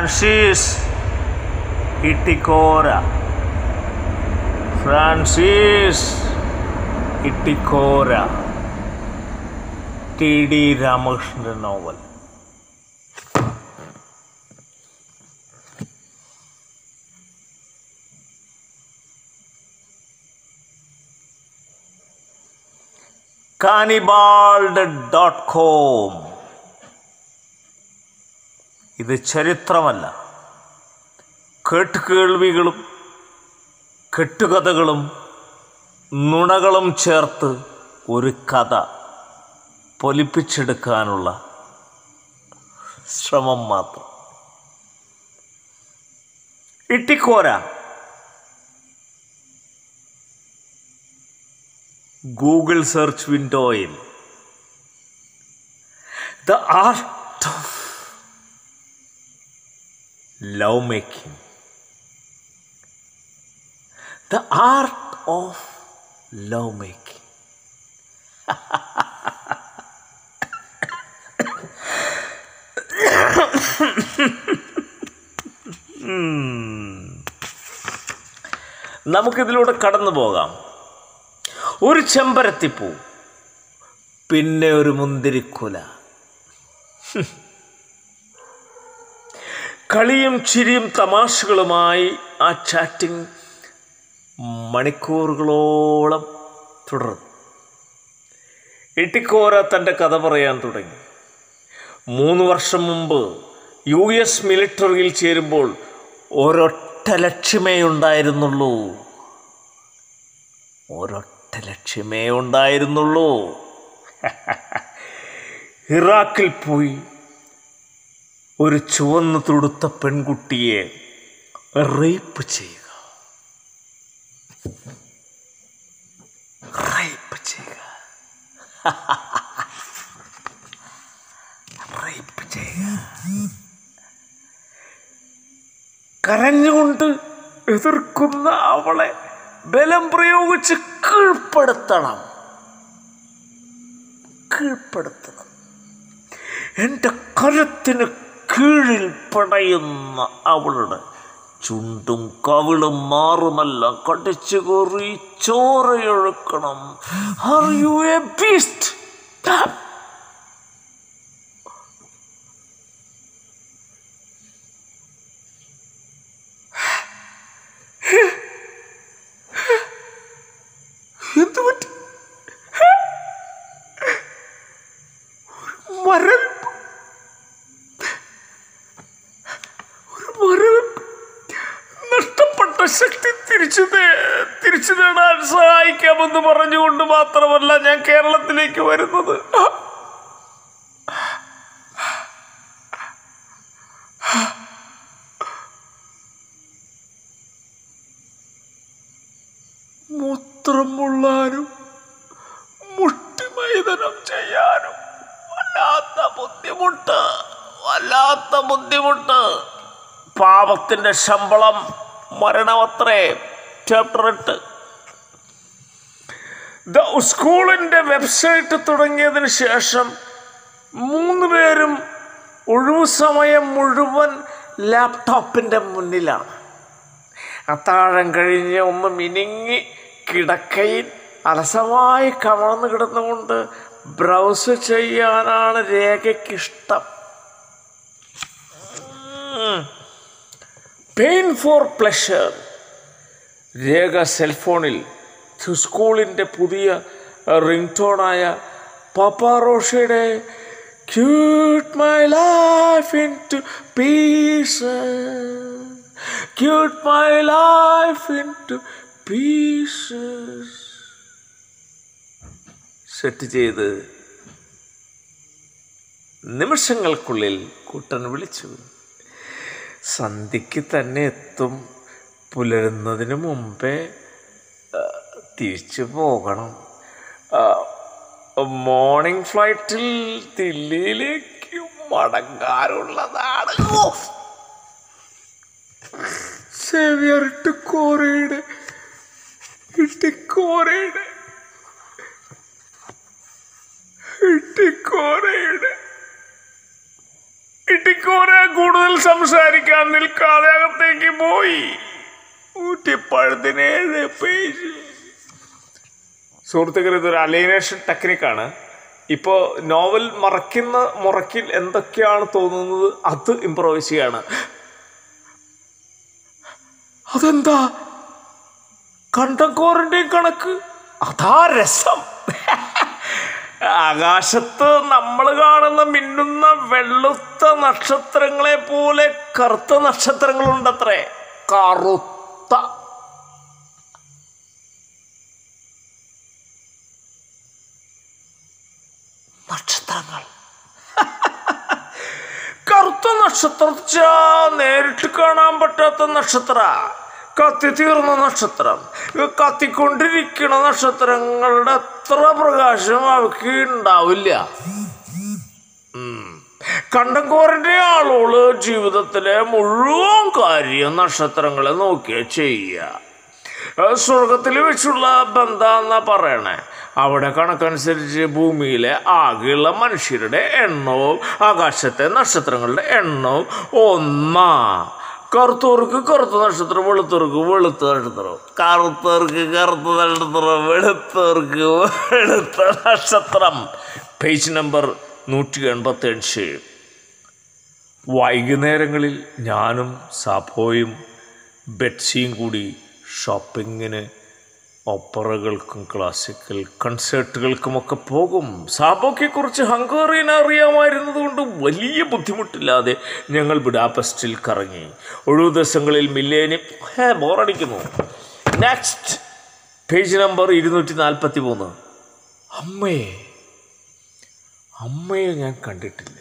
Francis Ittikkora Francis Ittikkora T D രാമകൃഷ്ണൻ്റെ novel cannibald dot com ഇത് ചരിത്രമല്ല കേട്ടുകേൾവികളും കെട്ടുകഥകളും നുണകളും ചേർത്ത് ഒരു കഥ പൊലിപ്പിച്ചെടുക്കാനുള്ള ശ്രമം മാത്രം ഇട്ടിക്കോര ഗൂഗിൾ സെർച്ച് വിൻഡോയിൽ the art of love making the art of love making നമുക്കിതിലൂടെ കടന്നു പോകാം ഒരു ചെമ്പരത്തിപ്പൂ പിന്നെ ഒരു മുന്തിരിക്കുല ഹും. കളിയും ചിരിയും തമാശകളുമായി ആ ചാറ്റിംഗ് മണിക്കൂറുകളോളം തുടർന്നു ഇട്ടിക്കോര തൻ്റെ കഥ പറയാൻ തുടങ്ങി മൂന്ന് വർഷം മുമ്പ് യു എസ് മിലിറ്ററിയിൽ ചേരുമ്പോൾ ഒരൊറ്റ ലക്ഷ്യമേ ഉണ്ടായിരുന്നുള്ളൂ ഒരൊറ്റ ലക്ഷ്യമേ ഉണ്ടായിരുന്നുള്ളൂ ഇറാഖിൽ പോയി ഒരു ചുവന്നു തുടുത്ത പെൺകുട്ടിയെ റേപ്പ് ചെയ്യുക റേപ്പ് ചെയ്യുക റേപ്പ് ചെയ്യുക കരഞ്ഞുകൊണ്ട് എതിർക്കുന്ന അവളെ ബലം പ്രയോഗിച്ച് കീഴ്പ്പെടുത്തണം കീഴ്പ്പെടുത്തണം എൻ്റെ കരുത്തിന് കീഴിൽ പടയുന്ന അവളുടെ ചുണ്ടും കവിളും മാറുമെല്ലാം കടിച്ചു കോറി ചോരയൊഴുക്കണം ആർ യു എ ബീസ്റ്റ് എന്ത് പറ്റി മരവിപ്പ് ഒരു മരവിപ്പ് നഷ്ടപ്പെട്ട ശക്തി തിരിച്ചു നേ- തിരിച്ചു നേടാൻ സഹായിക്കാമെന്ന് പറഞ്ഞുകൊണ്ട് മാത്രമല്ല ഞാൻ കേരളത്തിലേക്ക് വരുന്നത് മൂത്രം മുള്ളാനും മുഷ്ടിമൈതനം ചെയ്യാനും വല്ലാത്ത ബുദ്ധിമുട്ട് വല്ലാത്ത ബുദ്ധിമുട്ട് പാപത്തിൻ്റെ ശമ്പളം മരണമത്രേ ചാപ്റ്റർ എട്ട് ദ സ്കൂളിൻ്റെ വെബ്സൈറ്റ് തുടങ്ങിയതിന് ശേഷം മൂന്ന് പേരും ഒഴിവു സമയം മുഴുവൻ ലാപ്ടോപ്പിൻ്റെ മുന്നിലാണ് അത്താഴം കഴിഞ്ഞ് ഒന്ന് മിനുങ്ങി കിടക്കയിൽ അലസമായി കമഴ്ന്നു കിടന്നുകൊണ്ട് ബ്രൗസ് ചെയ്യാനാണ് രേഖയ്ക്കിഷ്ടം പെയിൻ ഫോർ പ്ലഷർ രേഖ സെൽഫോണിൽ സ്കൂളിൻ്റെ പുതിയ റിംഗ് ടോണായ പാപ്പാറോഷയുടെ cute my life into piece cute my life into pieces set ചെയ്ത് നിമിഷങ്ങൾക്കുള്ളിൽ കുട്ടൻ വിളിച്ചു സന്ധ്യയ്ക്ക് തന്നെ എത്തും പുലരുന്നതിന് മുമ്പേ ആ, തിരിച്ചു പോകണം മോർണിംഗ് ഫ്ലൈറ്റിൽ ദില്ലിയിലേക്ക് മടങ്ങാനുള്ളതാണ് ഓ! സേവിയർ ഇട്ടുകോറയുടെ ഇട്ടിക്കോറയുടെ ഇട്ടിക്കോറയുടെ ഇട്ടിക്കോര കൂടുതൽ സംസാരിക്കാൻ നിൽക്കാതെ അകത്തേക്ക് പോയി നൂറ്റി പതിനേഴ് പേജ് സുഹൃത്തുക്കൾ ഇതൊരു അലൈനേഷൻ ടെക്നിക്കാണ് ഇപ്പോൾ നോവൽ മറയ്ക്കുന്ന മുറയ്ക്കിൽ എന്തൊക്കെയാണ് തോന്നുന്നത് അത് ഇമ്പ്രവൈസ് ചെയ്യാണ് അതെന്താ കണ്ടക്കോറിൻ്റെയും കണക്ക് അതാ രസം ആകാശത്ത് നമ്മൾ കാണുന്ന മിന്നുന്ന വെളുത്ത നക്ഷത്രങ്ങളെ പോലെ കറുത്ത നക്ഷത്രങ്ങളുണ്ടത്രേ കറുത്ത നക്ഷത്രങ്ങൾ കറുത്ത നക്ഷത്ര നേരിട്ട് കാണാൻ പറ്റാത്ത നക്ഷത്ര കത്തിത്തീർന്ന നക്ഷത്രം ഇത് കത്തിക്കൊണ്ടിരിക്കുന്ന നക്ഷത്രങ്ങളുടെ അത്ര പ്രകാശം അവയ്ക്ക് ഉണ്ടാവില്ല കണ്ടങ്കോറിന്റെ ആളുകള് ജീവിതത്തിലെ മുഴുവൻ കാര്യം നക്ഷത്രങ്ങളെ നോക്കിയ ചെയ്യുക സ്വർഗത്തിൽ വെച്ചുള്ള ബന്ധം എന്നാ പറയണേ അവിടെ കണക്കനുസരിച്ച് ഭൂമിയിലെ ആകെയുള്ള മനുഷ്യരുടെ എണ്ണവും ആകാശത്തെ നക്ഷത്രങ്ങളുടെ എണ്ണവും ഒന്നാ കറുത്തവർക്ക് കറുത്ത നക്ഷത്രം വെളുത്തവർക്ക് വെളുത്ത നക്ഷത്രം കറുത്തവർക്ക് കറുത്ത നക്ഷത്രം വെളുത്തവർക്ക് വെളുത്ത നക്ഷത്രം പേജ് നമ്പർ നൂറ്റി എൺപത്തഞ്ച് വൈകുന്നേരങ്ങളിൽ ഞാനും സാപ്പോയും ബെറ്റ്സിയും കൂടി ഷോപ്പിങ്ങിന് ഓപ്പറകൾക്കും ക്ലാസിക്കൽ കൺസേർട്ടുകൾക്കുമൊക്കെ പോകും സാബോക്കെക്കുറിച്ച് ഹംഗേറിയൻ അറിയാമായിരുന്നതുകൊണ്ട് വലിയ ബുദ്ധിമുട്ടില്ലാതെ ഞങ്ങൾ ബുഡാപെസ്റ്റിൽ കറങ്ങി ഒഴിവു ദിവസങ്ങളിൽ മില്ലേനിയം ഹേ ബോറടിക്കുന്നു നെക്സ്റ്റ് പേജ് നമ്പർ ഇരുന്നൂറ്റി നാൽപ്പത്തി മൂന്ന് അമ്മയെ അമ്മയെ ഞാൻ കണ്ടിട്ടില്ല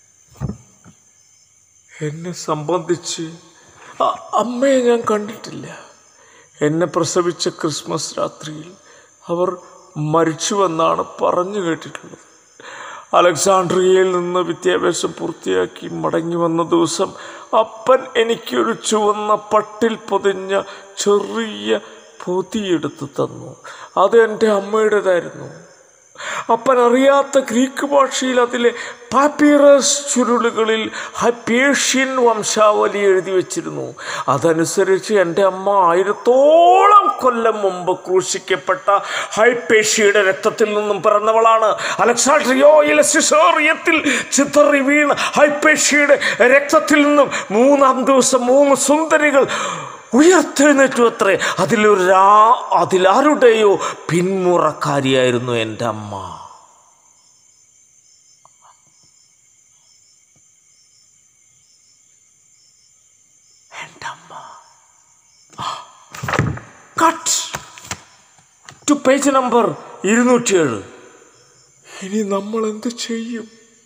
എന്നെ സംബന്ധിച്ച് അ- അമ്മയെ ഞാൻ കണ്ടിട്ടില്ല എന്നെ പ്രസവിച്ച ക്രിസ്മസ് രാത്രിയിൽ അവർ മരിച്ചുവെന്നാണ് പറഞ്ഞു കേട്ടിട്ടുള്ളത് അലക്സാണ്ട്രിയയിൽ നിന്ന് വിദ്യാഭ്യാസം പൂർത്തിയാക്കി മടങ്ങി വന്ന ദിവസം അപ്പൻ എനിക്കൊരു ചുവന്ന പട്ടിൽ പൊതിഞ്ഞ ചെറിയ പൊതിയെടുത്ത് തന്നു അത് എൻ്റെ അമ്മയുടേതായിരുന്നു അപ്പൻ അറിയാത്ത ഗ്രീക്ക് ഭാഷയിൽ അതിലെ പാപ്പീറസ് ചുരുളുകളിൽ ഹൈപ്പേഷ്യൻ വംശാവലി എഴുതി വച്ചിരുന്നു അതനുസരിച്ച് എൻ്റെ അമ്മ ആയിരത്തോളം കൊല്ലം മുമ്പ് ക്രൂശിക്കപ്പെട്ട ഹൈപ്പേഷ്യയുടെ രക്തത്തിൽ നിന്നും പിറന്നവളാണ് അലക്സാണ്ട്രിയോയിലെ സിസോറിയത്തിൽ ചിതറി വീണ ഹൈപ്പേഷ്യയുടെ രക്തത്തിൽ നിന്നും മൂന്നാം ദിവസം മൂന്ന് സുന്ദരികൾ ഉയർത്തെഴുന്നേറ്റു അത്രേ അതിലൊരാ അതിലാരുടെയോ പിന്മുറക്കാരിയായിരുന്നു എൻ്റെ അമ്മ എൻ്റെ അമ്മ കട്ട് ടു പേജ് നമ്പർ ഇരുന്നൂറ്റിയേഴ് ഇനി നമ്മൾ എന്ത് ചെയ്യും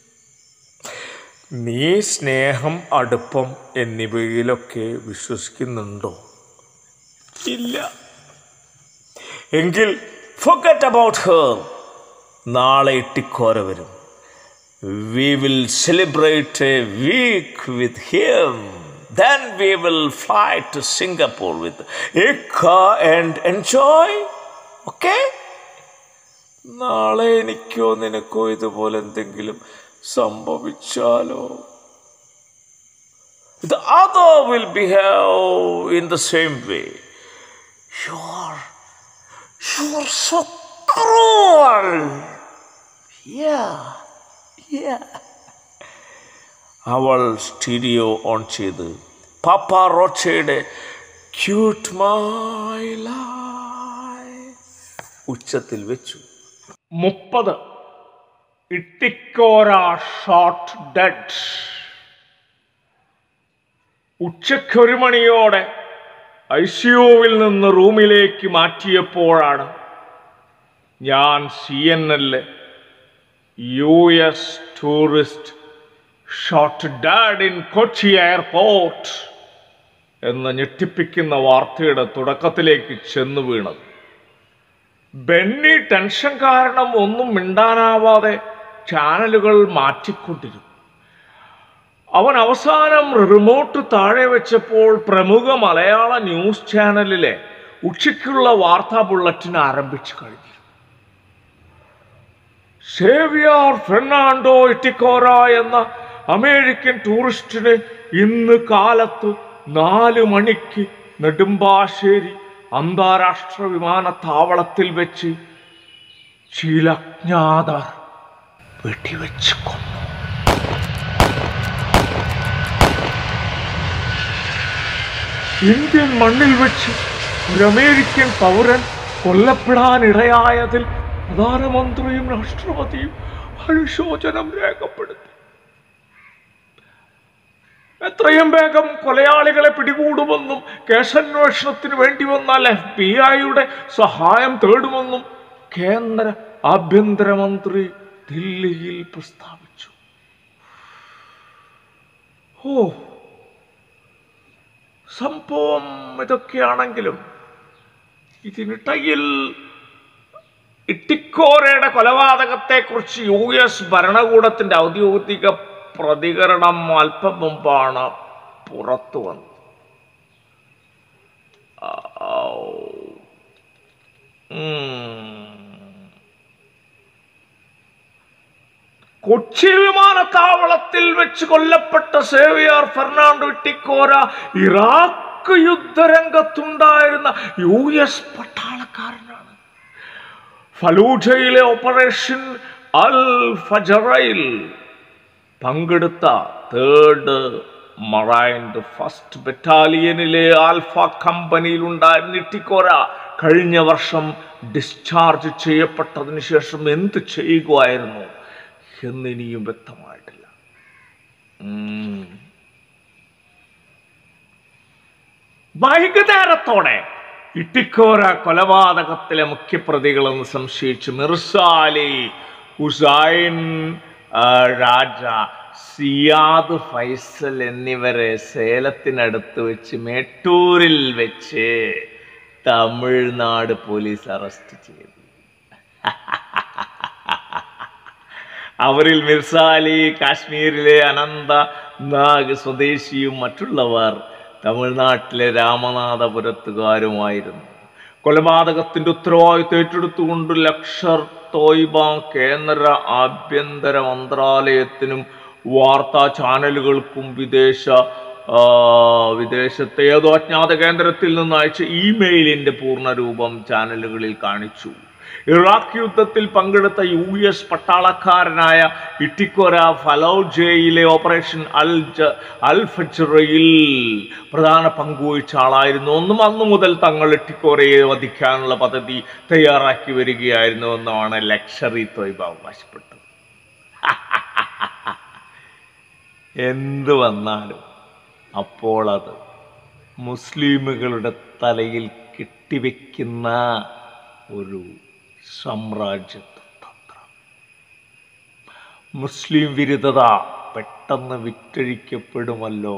നീ സ്നേഹം അടുപ്പം എന്നിവയിലൊക്കെ വിശ്വസിക്കുന്നുണ്ടോ ഇല്ല എങ്കിൽ ഫൊഗറ്റ് അബൌട്ട് ഹർ നാളെ ഇട്ടിക്കോര വരും we will celebrate a week with him then we will fly to Singapore with ഇക്ക ആൻഡ് എൻജോയ് ഓക്കെ നാളെ എനിക്കോ നിനക്കോ ഇതുപോലെ എന്തെങ്കിലും സംഭവിച്ചാലോ The other will behave in the same way. You are, you are so cruel. Yeah, yeah. അവൾ stereo on ചെയ്ത് പാപ്പ റോച്ചയുടെ ക്യൂട്ട് മൈ ലൈഫ് ഉച്ചത്തിൽ വെച്ചു മുപ്പത് ഇട്ടിക്കോര ഷോട്ട് ഡെഡ് ഉച്ചയ്ക്കൊരു മണിയോടെ ഐ സിയുവിൽ നിന്ന് റൂമിലേക്ക് മാറ്റിയപ്പോഴാണ് ഞാൻ C N N U S tourist shot dead in Kochi airport എന്ന ഞെട്ടിപ്പിക്കുന്ന വാർത്തയുടെ തുടക്കത്തിലേക്ക് ചെന്നു വീണത് ബെന്നി ടെൻഷൻ കാരണം ഒന്നും മിണ്ടാനാവാതെ ചാനലുകൾ മാറ്റിക്കൊണ്ടിരുന്നു അവൻ അവസാനം റിമോട്ട് താഴെ വെച്ചപ്പോൾ പ്രമുഖ മലയാള ന്യൂസ് ചാനലിലെ ഉച്ചയ്ക്കുള്ള വാർത്താ ബുള്ളറ്റിൻ ആരംഭിച്ചു കഴിഞ്ഞു സേവിയർ ഫെർണാണ്ടോ ഇട്ടിക്കോറ എന്ന അമേരിക്കൻ ടൂറിസ്റ്റിന് ഇന്ന് കാലത്ത് നാല് മണിക്ക് നെടുമ്പാശ്ശേരി അന്താരാഷ്ട്ര വിമാനത്താവളത്തിൽ വെച്ച് ചില അജ്ഞാതർ വെടിവെച്ച് കൊന്നു ഇന്ത്യൻ മണ്ണിൽ വെച്ച് ഒരു അമേരിക്കൻ പൗരൻ കൊല്ലപ്പെടാനിടയായതിൽ പ്രധാനമന്ത്രിയും രാഷ്ട്രപതിയും അനുശോചനം രേഖപ്പെടുത്തി എത്രയും വേഗം കൊലയാളികളെ പിടികൂടുമെന്നും കേസന്വേഷണത്തിന് വേണ്ടി വന്നാൽ എഫ് ബി ഐയുടെ സഹായം തേടുമെന്നും കേന്ദ്ര ആഭ്യന്തരമന്ത്രി ദില്ലിയിൽ പ്രസ്താവിച്ചു ഓ സംഭവം ഇതൊക്കെയാണെങ്കിലും ഇതിനിടയിൽ ഇട്ടിക്കോരയുടെ കൊലപാതകത്തെക്കുറിച്ച് യു എസ് ഭരണകൂടത്തിന്റെ ഔദ്യോഗിക പ്രതികരണം അല്പം മുമ്പാണ് പുറത്തു വന്നത് ഔ. ഉം. കൊച്ചി വിമാനത്താവളത്തിൽ വെച്ച് കൊല്ലപ്പെട്ട സേവിയർ ഫെർണാണ്ടോ ഇട്ടിക്കോര ഇറാഖ് യുദ്ധരംഗത്തുണ്ടായിരുന്ന യു എസ് പട്ടാളക്കാരനാണ് ഫലൂജയിലെ ഓപ്പറേഷൻ അൽ ഫജറയിൽ പങ്കെടുത്ത തേർഡ് മറൈൻഡ് ഫസ്റ്റ് ബറ്റാലിയനിലെ ആൽഫ കമ്പനിയിൽ ഉണ്ടായിരുന്ന ഇട്ടിക്കോര കഴിഞ്ഞ വർഷം ഡിസ്ചാർജ് ചെയ്യപ്പെട്ടതിന് ശേഷം എന്ത് ചെയ്യുകയായിരുന്നു എന്നിനിയും വ്യക്തമായിട്ടില്ല ഉം. വൈകുന്നേരത്തോടെ ഇട്ടിക്കോര കൊലപാതകത്തിലെ മുഖ്യപ്രതികളെന്ന് സംശയിച്ച് മിർസാലി ഹുസൈൻ ആ, രാജ സിയാദ് ഫൈസൽ എന്നിവരെ സേലത്തിനടുത്ത് വെച്ച് മേട്ടൂരിൽ വെച്ച് തമിഴ്നാട് പോലീസ് അറസ്റ്റ് ചെയ്തു അവരിൽ മിർസാലി കാശ്മീരിലെ അനന്ത നാഗ് സ്വദേശിയും മറ്റുള്ളവർ തമിഴ്നാട്ടിലെ രാമനാഥപുരത്തുകാരുമായിരുന്നു കൊലപാതകത്തിന്റെ ഉത്തരവാദിത്വം ഏറ്റെടുത്തുകൊണ്ട് ലക്ഷർ തോയ്ബ കേന്ദ്ര ആഭ്യന്തര മന്ത്രാലയത്തിനും വാർത്താ ചാനലുകൾക്കും വിദേശ ആ, വിദേശത്തെ ഏതോ അജ്ഞാത കേന്ദ്രത്തിൽ നിന്ന് അയച്ച ഇമെയിലിന്റെ പൂർണ്ണരൂപം ചാനലുകളിൽ കാണിച്ചു ഇറാഖ് യുദ്ധത്തിൽ പങ്കെടുത്ത യു എസ് പട്ടാളക്കാരനായ ഇട്ടിക്കോര ഫലൗജയിലെ ഓപ്പറേഷൻ അൽ ജ- അൽ ഫജ്റയിൽ പ്രധാന പങ്കുവഹിച്ച ആളായിരുന്നു ഒന്നും അന്നു മുതൽ തങ്ങൾ ഇട്ടിക്കോരയെ വധിക്കാനുള്ള പദ്ധതി തയ്യാറാക്കി വരികയായിരുന്നു എന്നാണ് ലക്ഷറി തൊയ്ബ അവകാശപ്പെട്ടത് എന്ത് വന്നാലും അപ്പോൾ അത് മുസ്ലിമുകളുടെ തലയിൽ കെട്ടിവെക്കുന്ന ഒരു സാമ്രാജ്യത്വ തന്ത്രം മുസ്ലിം വിരുദ്ധത പെട്ടെന്ന് വിറ്റഴിക്കപ്പെടുമല്ലോ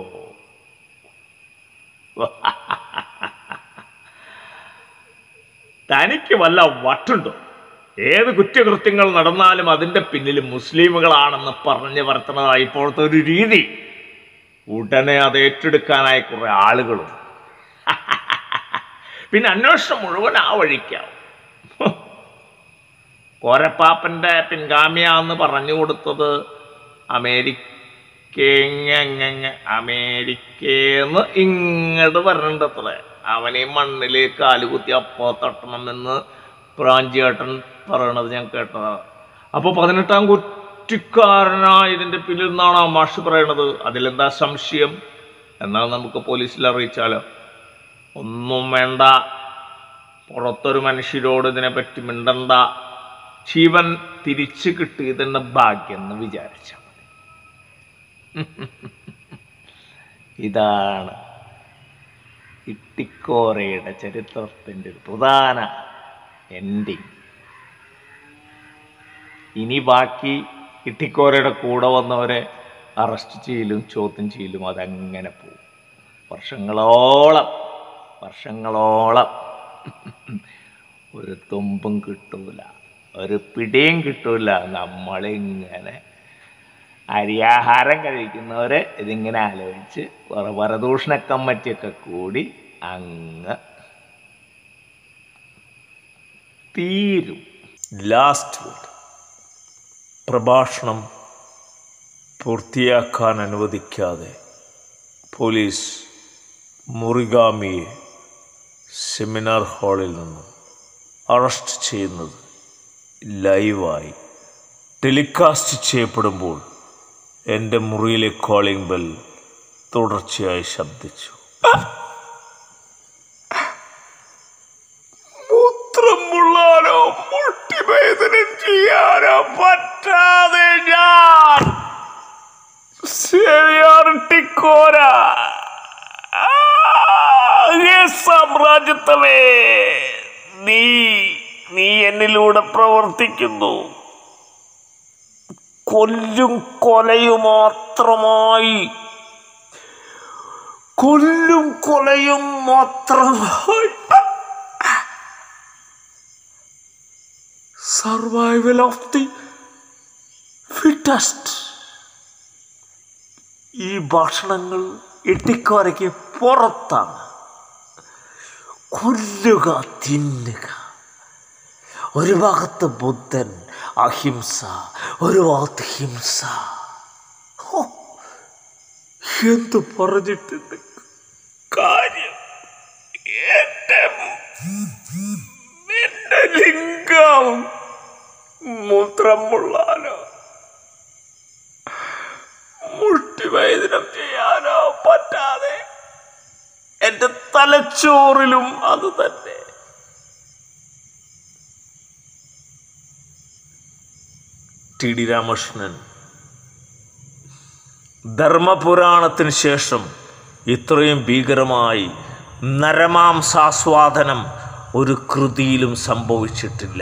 തനിക്ക് വല്ല വട്ടുണ്ടോ ഏത് കുറ്റകൃത്യങ്ങൾ നടന്നാലും അതിന്റെ പിന്നിൽ മുസ്ലിമുകളാണെന്ന് പറഞ്ഞു വരുത്തുന്നതായി ഇപ്പോഴത്തെ ഒരു രീതി ഉടനെ അത് ഏറ്റെടുക്കാനായി കുറെ ആളുകളും പിന്നെ അന്വേഷണം മുഴുവൻ ആ വഴിക്കാവും കോരപ്പാപ്പന്റെ പിൻഗാമിയാന്ന് പറഞ്ഞു കൊടുത്തത് അമേരിക്ക അമേരിക്കന്ന് ഇങ്ങോട്ട് വരണ്ടത്രേ അവനെ മണ്ണിൽ കാലുകുത്തി അപ്പോ തട്ടണമെന്ന് പ്രാഞ്ചിയേട്ടൻ പറയണത് ഞാൻ കേട്ടതാണ് അപ്പൊ പതിനെട്ടാം കുറ്റിക്കാരനാ ഇതിന്റെ പിന്നിൽ നിന്നാണ് ആ മാഷ് പറയണത് അതിലെന്താ സംശയം എന്നാൽ നമുക്ക് പോലീസിൽ അറിയിച്ചാലോ ഒന്നും വേണ്ട പുറത്തൊരു മനുഷ്യരോട് ഇതിനെപ്പറ്റി മിണ്ടണ്ട ജീവൻ തിരിച്ചു കിട്ടിയതെന്ന ഭാഗ്യം എന്ന് വിചാരിച്ച ഇതാണ് ഇട്ടിക്കോറയുടെ ചരിത്രത്തിൻ്റെ ഒരു പ്രധാന എൻഡിങ് ഇനി ബാക്കി ഇട്ടിക്കോരയുടെ കൂടെ വന്നവരെ അറസ്റ്റ് ചെയ്യലും ചോദ്യം ചെയ്യലും അതങ്ങനെ പോകും വർഷങ്ങളോളം വർഷങ്ങളോളം ഒരു തുമ്പും കിട്ടൂല ഒരു പിടിയും കിട്ടൂല നമ്മളിങ്ങനെ അരിയാഹാരം കഴിക്കുന്നവരെ ഇതിങ്ങനെ ആലോചിച്ച് കുറെ വരദൂഷണ കമ്മിറ്റിയൊക്കെ കൂടി അങ്ങ് തീരും ലാസ്റ്റ് വേർഡ് പ്രഭാഷണം പൂർത്തിയാക്കാൻ അനുവദിക്കാതെ പോലീസ് മുറിഗാമിയെ സെമിനാർ ഹാളിൽ നിന്നും അറസ്റ്റ് ചെയ്യുന്നത് ലൈവായി ടെലികാസ്റ്റ് ചെയ്യപ്പെടുമ്പോൾ എൻ്റെ മുറിയിലെ കോളിംഗ് ബെൽ തുടർച്ചയായി ശബ്ദിച്ചു മൂത്രം മുള്ളാനോ മുട്ടിവേദനം ചെയ്യാനോ പറ്റാതെ ഞാൻ ശരിയാറിട്ടിക്കോര സാമ്രാജ്യത്തമേ നീ നീ എന്നിലൂടെ പ്രവർത്തിക്കുന്നു കൊല്ലും കൊലയും മാത്രമായി കൊല്ലും കൊലയും മാത്രമായി സർവൈവൽ ഓഫ് ദി ഫിറ്റസ്റ്റ് ഈ ഭക്ഷണങ്ങൾ ഇട്ടിക്കോരയ്ക്ക് പുറത്താണ് കൊല്ലുക തിന്നുക ഒരു ഭാഗത്ത് ബുദ്ധൻ അഹിംസ ഒരു ഭാഗത്ത് ഹിംസ ഹോ, എന്തു പറഞ്ഞിട്ടുണ്ട് കാര്യം എന്റെ എന്റെ ലിംഗം മൂത്രം മുള്ളാനോ മുഷ്ടിവേദനം ചെയ്യാനോ പറ്റാതെ എന്റെ തലച്ചോറിലും അത് തന്നെ ടി ഡി രാമകൃഷ്ണൻ ധർമ്മപുരാണത്തിന് ശേഷം ഇത്രയും ഭീകരമായി നരമാംസാസ്വാദനം ഒരു കൃതിയിലും സംഭവിച്ചിട്ടില്ല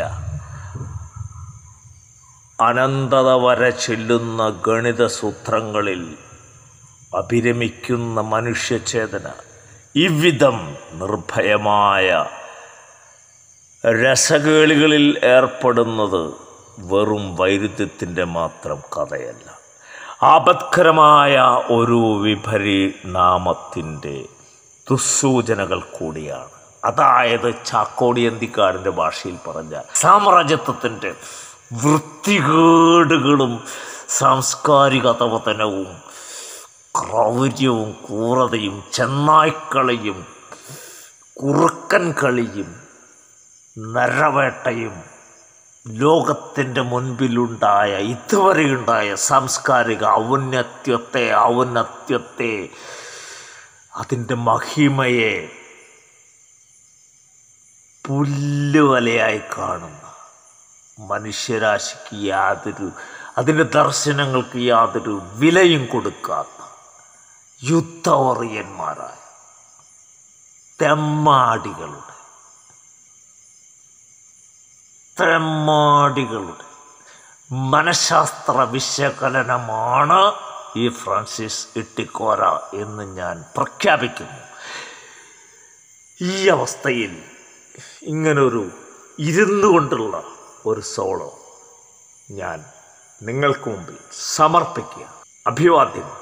അനന്തത വരെ ചെല്ലുന്ന ഗണിത സൂത്രങ്ങളിൽ അഭിരമിക്കുന്ന മനുഷ്യചേതന ഇவ்விധം നിർഭയമായ രസകേളികളിൽ ഏർപ്പെടുന്നത് വെറും വൈരുദ്ധ്യത്തിൻ്റെ മാത്രം കഥയല്ല ആപത്കരമായ ഒരു വിപരിണാമത്തിൻ്റെ ദുസ്സൂചനകൾ കൂടിയാണ് അതായത് ചാക്കോടിയന്തിക്കാരൻ്റെ ഭാഷയിൽ പറഞ്ഞാൽ സാമ്രാജ്യത്വത്തിൻ്റെ വൃത്തികേടുകളും സാംസ്കാരിക തവതനവും ക്രൗര്യവും ക്രൂരതയും ചെന്നായ്ക്കളിയും കുറുക്കൻ കളിയും നരവേട്ടയും ലോകത്തിൻ്റെ മുൻപിലുണ്ടായ ഇതുവരെയുണ്ടായ സാംസ്കാരിക ഔന്നത്യത്തെ ഔന്നത്യത്തെ അതിൻ്റെ മഹിമയെ പുല്ലുവലയായി കാണുന്ന മനുഷ്യരാശിക്ക് യാതൊരു അതിൻ്റെ ദർശനങ്ങൾക്ക് യാതൊരു വിലയും കൊടുക്കാത്ത യുദ്ധവറിയന്മാരായ തെമ്മാടികളുടെ തെമ്മാടികളുടെ മനഃശാസ്ത്ര വിശകലനമാണ് ഈ ഫ്രാൻസിസ് ഇട്ടിക്കോര എന്ന് ഞാൻ പ്രഖ്യാപിക്കുന്നു ഈ അവസ്ഥയിൽ ഇങ്ങനൊരു ഇരുന്നു കൊണ്ടുള്ള ഒരു സോളോ ഞാൻ നിങ്ങൾക്ക് മുമ്പിൽ സമർപ്പിക്കുക അഭിവാദ്യം